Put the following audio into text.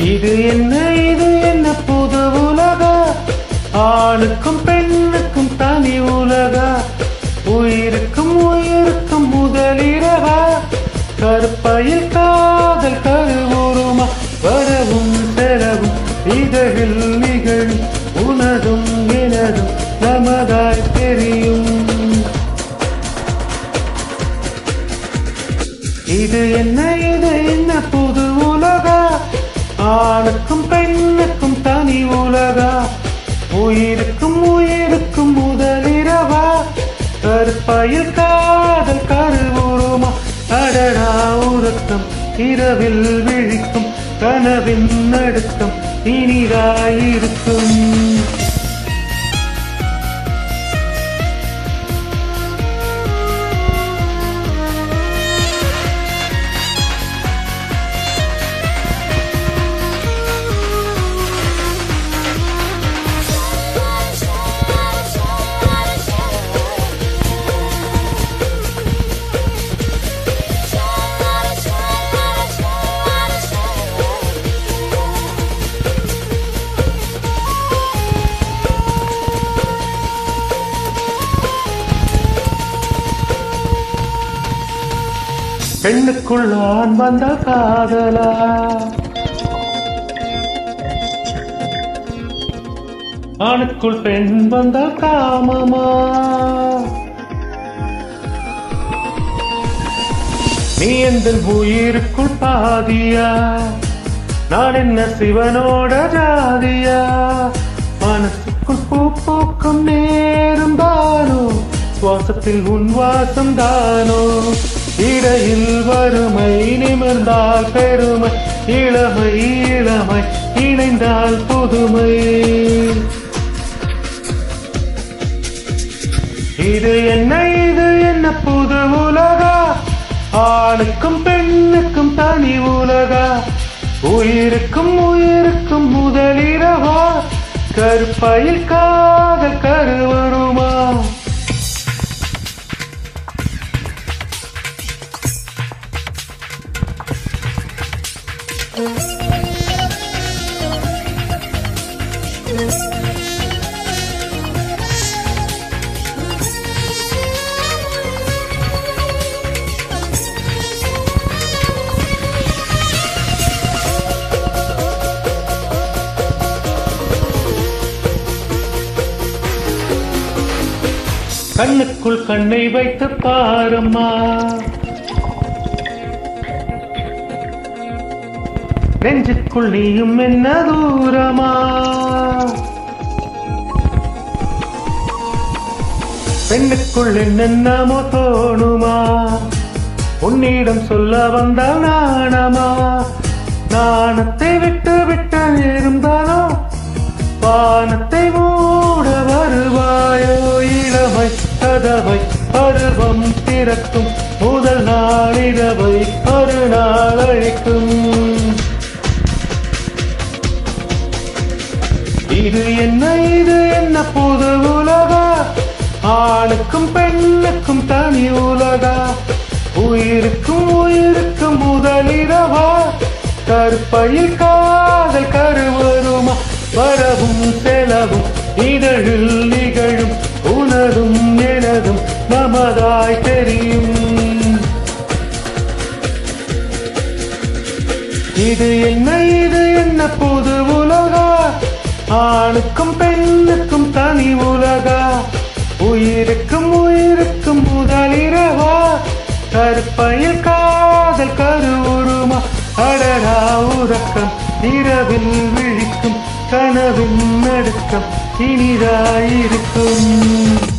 இது என்ன இது என்ன புது உலகா ஆணுக்கும் பெண்ணுக்கும் தனி உலகா உயிருக்கும் உயிருக்கும் முதலிரவா கருப்பையில் காதல் கருவுருமா வரவும் செலவும் இதழில் நிகழும் உனதும் எனதும் நமதாய் தெரியும் இது என்ன இது என்ன புது உலகா ஆணுக்கும் பெண்ணுக்கும் தனி உலகா உயிருக்கும் உயிருக்கும் முதலிரவா கருப்பையில் காதல் கருவுருமா அடடா உறக்கம் இரவில் விழிக்கும் கனவின் நடுக்கம் இனிதாயிருக்கும் பெண்ணுக்குள் ஆண் வந்த காதலா ஆணுக்குள் பெண் வந்த காமமா நீ எந்த உயிருக்குள் பாதியா நான் என்ன சிவனோட ஜாதியா மனசுக்குள் பூ பூக்கும் நேரும் தானோ சுவாசத்தில் உன் வாசம் தானோ இடையில் வறுமை நிமிர்ந்தால் பெருமை இளமை இளமை இணைந்தால் புதுமை இது என்ன இது என்ன புது உலகா ஆணுக்கும் பெண்ணுக்கும் தனி உலகா உயிருக்கும் உயிருக்கும் முதலிரவா கருப்பையில் காதல் கருவருமா கண்ணுக்குள் கண்ணை வைத்து பாரம்மா நெஞ்சுக்குள் நீயும் என்ன தூரமா பெண்ணுக்குள் என்னென்னமோ தோணுமா உன்னிடம் சொல்ல வந்தால் நாணமா நாணத்தை விட்டு விட்டு இருந்தானோ வானத்தை மூட வருவாயோ இளமை கதவை பருவம் திறக்கும் முதல் நாளிரவை ஒரு நாள் அழிக்கும் இது என்ன இது என்ன புது உலகா ஆணுக்கும் பெண்ணுக்கும் தனி உலகா உயிருக்கும் உயிருக்கும் முதலிரவா கருப்பையில் காதல் கருவருமா வரவும் செலவும் இதழில் நிகழும் உனதும் எனதும் நமதாய் தெரியும் இது என்ன இது என்ன புது உலகா ஆணுக்கும் பெண்ணுக்கும் தனி உலகா உயிருக்கும் உயிருக்கும் முதலிரவா கருப்பையில் காதல் கருவுருமா அடடா உறக்கம் இரவில் விழிக்கும் கனவின் நடுக்கம் இனிதாயிருக்கும்